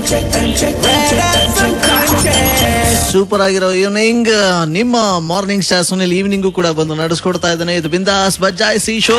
Super ಆಗಿರೋ evening ನಿಮ್ಮ morning star Sunil evening ಕೂಡ ಬಂದು ನಡೆಸ್ಕೊಡ್ತಾ ಇದ್ದಾನೆ ಇದು ಬಿಂದಾಸ್ ಬಜ್ಜಾಯಿಸಿ ಶೋ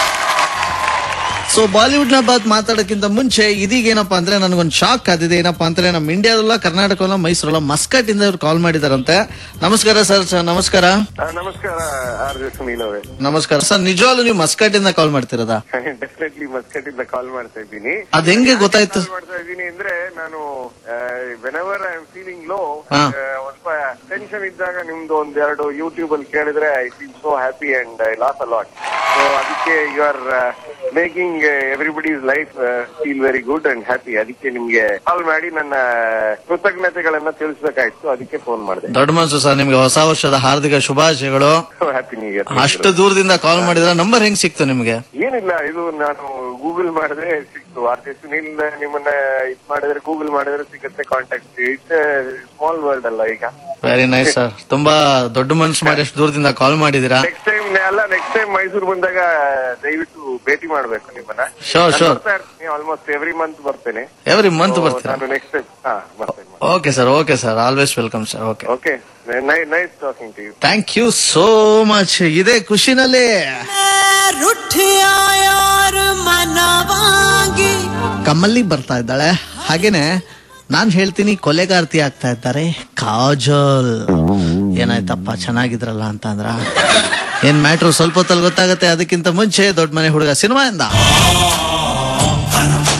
ಸೊ ಬಾಲಿವುಡ್ ನ ಬಾತ್ ಮಾತಾಡೋಕ್ಕಿಂತ ಮುಂಚೆ ಇದೀಗ ಏನಪ್ಪಾ ಅಂದ್ರೆ ನನಗೊಂದು ಶಾಕ್ ಆದಿದೆ ಏನಪ್ಪಾ ಅಂದ್ರೆ ನಮ್ಮ ಇಂಡಿಯಾದಲ್ಲ ಕರ್ನಾಟಕಲ್ಲ ಮೈಸೂರಲ್ಲ ಮಸ್ಕಟ್ ಇಂದ ಇವ್ರು ಕಾಲ್ ಮಾಡಿದಾರಂತೆ ನಮಸ್ಕಾರ ಸರ್ ನಮಸ್ಕಾರ ಆ, ನಮಸ್ಕಾರ ಆರ್ ಜೆ ಸುನೀಲ್ ಅವರೇ ನಮಸ್ಕಾರ ಸರ್ ನಿಜವಾಗ್ಲೂ ನೀವು ಮಸ್ಕಟ್ ಇಂದ ಕಾಲ್ ಮಾಡ್ತಿರೋದಾ ಡೆಫಿನೆಟ್ಲಿ ಮಸ್ಕಟ್ ಇಂದ ಕಾಲ್ ಮಾಡ್ತಾ ಇದ್ದೀನಿ ಅದ್ ಹೆಂಗೆ ಗೊತ್ತಾಯ್ತು ಕಾಲ್ ಮಾಡ್ತಾ ಇದ್ದೀನಿ ಅಂದ್ರೆ ನಾನು whenever I am feeling low ಹಾ. ಸ್ವಲ್ಪ ಟೆನ್ಷನ್ ಇದ್ದಾಗ ನಿಮ್ದು ಒಂದ್ ಎರಡು ಯೂಟ್ಯೂಬ್ ಅಲ್ಲಿ ಕೇಳಿದ್ರೆ I feel so happy and I loss a lot so ಅದಕ್ಕೆ you are making everybody's life feel very good and happy ಅದಕ್ಕೆ ನಿಮ್ಗೆ ಕಾಲ್ ಮಾಡಿ ನನ್ನ ಕೃತಜ್ಞತೆಗಳನ್ನ ತಿಳಿಸ್ಬೇಕಾಯ್ತು ಅದಕ್ಕೆ ಫೋನ್ ಮಾಡಿದೆ ದೊಡ್ಡ ಮನ್ಸು ಸರ್ ನಿಮ್ಗೆ ಹೊಸ ವರ್ಷದ ಹಾರ್ದಿಕ ಶುಭಾಶಯಗಳು ಹ್ಯಾಪಿ ನ್ಯೂ ಇಯರ್ ಅಷ್ಟು ದೂರದಿಂದ ಕಾಲ್ ಮಾಡಿದ್ರೆ ನಂಬರ್ ಹೆಂಗ್ ಸಿಕ್ತು ನಿಮ್ಗೆ ಏನಿಲ್ಲ ಇದು ನಾನು ಗೂಗಲ್ ಮಾಡಿದ್ರೆ ಸಿಕ್ತು ಆರ್ತಿ ಸುನಿಲ್ ನಿಮ್ಮನ್ನ ಇದ್ ಮಾಡಿದ್ರೆ ಗೂಗಲ್ ಮಾಡಿದ್ರೆ ಸಿಗುತ್ತೆ ಕಾಂಟ್ಯಾಕ್ಟ್ ಇಟ್ಸ್ ಸ್ಮಾಲ್ ವರ್ಲ್ಡ್ ಅಲ್ಲ ಈಗ ವೆರಿ ನೈಸ್ ಸರ್ ತುಂಬಾ ದೊಡ್ಡ ಮನ್ಸು ಮಾಡಿ ಅಷ್ಟು ದೂರದಿಂದ ಕಾಲ್ ಮಾಡಿದೀರಾ ನೆಕ್ಸ್ಟ್ ಟೈಮ್ ಅಲ್ಲ ನೆಕ್ಸ್ಟ್ ಟೈಮ್ ಮೈಸೂರು ಬಂದಾಗ ದಯವಿಟ್ಟು ಭೇಟಿ ಮಾಡ್ಬೇಕು ನಿಮ್ಮನ್ನ Sure, ನಾನು sure. ಬರ್ತಾ ಇರ್ತೀನಿ ಆಲ್ಮೋಸ್ಟ್ ಎವ್ರಿ ಮಂತ್ ಬರ್ತೇನೆ ಎವ್ರಿ ಮಂತ್ So, ಬರ್ತೀರಾ ನಾನು ನೆಕ್ಸ್ಟ್ ಟೈಮ್ ಹಾ ಬರ್ತೇನೆ okay sir okay sir always welcome sir okay okay nice talking to you thank you so much ಇದೇ ಖುಷಿನಲ್ಲಿ रुठिया यार मनवांगी ಕಮ್ಮಲ್ಲಿ ಬರ್ತಾ ಇದ್ದಾಳೆ ಹಾಗೇನೆ ನಾನ್ ಹೇಳ್ತೀನಿ ಕೊಲೆಗಾರ್ತಿ ಆಗ್ತಾ ಇದ್ದಾರೆ ಕಾಜಲ್ ಏನಾಯ್ತಪ್ಪ ಚೆನ್ನಾಗಿದ್ರಲ್ಲ ಅಂತ ಅಂದ್ರ ಏನ್ ಮ್ಯಾಟ್ರು ಸ್ವಲ್ಪ ಹೊತ್ತಲ್ಲಿ ಗೊತ್ತಾಗತ್ತೆ ಅದಕ್ಕಿಂತ ಮುಂಚೆ ದೊಡ್ಡ ಮನೆ ಹುಡುಗ ಸಿನಿಮಾಯಿಂದ